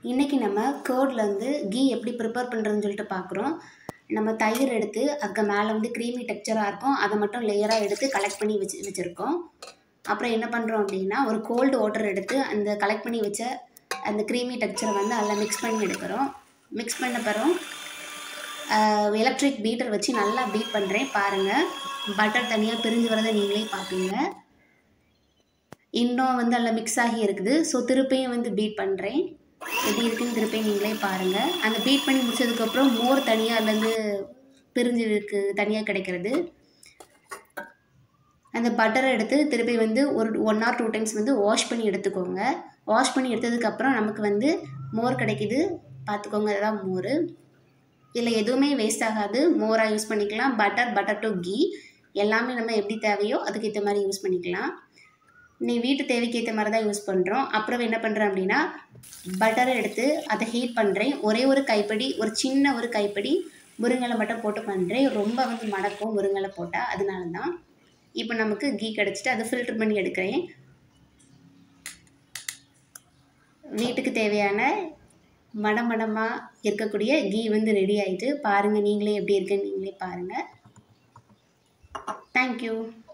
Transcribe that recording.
இன்றைக்கி நம்ம கேர்டில் வந்து கீ எப்படி ப்ரிப்பேர் பண்ணுறதுன்னு சொல்லிட்டு பார்க்குறோம் நம்ம தயிர் எடுத்து அதுக்கு மேலே வந்து க்ரீமி டெக்ஸ்சராக இருக்கும் அதை மட்டும் லேயராக எடுத்து கலெக்ட் பண்ணி வச்சு வச்சுருக்கோம் அப்புறம் என்ன பண்ணுறோம் அப்படின்னா ஒரு கோல்டு வாட்டர் எடுத்து அந்த கலெக்ட் பண்ணி வச்ச அந்த க்ரீமி டெக்ஸ்சரை வந்து அதில் மிக்ஸ் பண்ணி எடுக்கிறோம் மிக்ஸ் பண்ண பிறகு எலக்ட்ரிக் பீட்டர் வச்சு நல்லா பீட் பண்ணுறேன் பாருங்கள் பட்டர் தனியாக பிரிஞ்சு வரதை நீங்களே பார்ப்பீங்க இன்னும் வந்து அதில் மிக்ஸ் ஆகி இருக்குது ஸோ திருப்பியும் வந்து பீட் பண்ணுறேன் எப்படி இருக்குன்னு திருப்பியும் நீங்களே பாருங்கள் அந்த பீட் பண்ணி முடிச்சதுக்கப்புறம் மோர் தனியாக அதுலேருந்து பிரிஞ்சு இருக்கு தனியாக கிடைக்கிறது அந்த பட்டரை எடுத்து திருப்பி வந்து ஒரு ஒன் ஆர் டூ டைம்ஸ் வந்து வாஷ் பண்ணி எடுத்துக்கோங்க வாஷ் பண்ணி எடுத்ததுக்கப்புறம் நமக்கு வந்து மோர் கிடைக்கிது பார்த்துக்கோங்க அதுதான் மோர் இதில் எதுவுமே வேஸ்ட் ஆகாது மோராக யூஸ் பண்ணிக்கலாம் பட்டர் பட்டர் டு கீ எல்லாமே நம்ம எப்படி தேவையோ அதுக்கு ஏற்ற மாதிரி யூஸ் பண்ணிக்கலாம் நீ வீட்டு தேவைக்கு ஏற்ற மாதிரி தான் யூஸ் பண்ணுறோம் அப்புறம் என்ன பண்ணுறேன் அப்படின்னா பட்டரை எடுத்து அதை ஹீட் பண்ணுறேன் ஒரே ஒரு கைப்படி ஒரு சின்ன ஒரு கைப்படி முருங்கலை மட்டும் போட்டு பண்ணுறேன் ரொம்ப வந்து மடக்கும் முருங்கலை போட்டால் அதனால தான் இப்போ நமக்கு கீ கிடச்சிட்டு அதை ஃபில்டர் பண்ணி எடுக்கிறேன் வீட்டுக்கு தேவையான மடமடமாக இருக்கக்கூடிய கீ வந்து ரெடி ஆகிட்டு பாருங்கள் நீங்களே எப்படி இருக்குன்னு நீங்களே பாருங்கள் தேங்க்யூ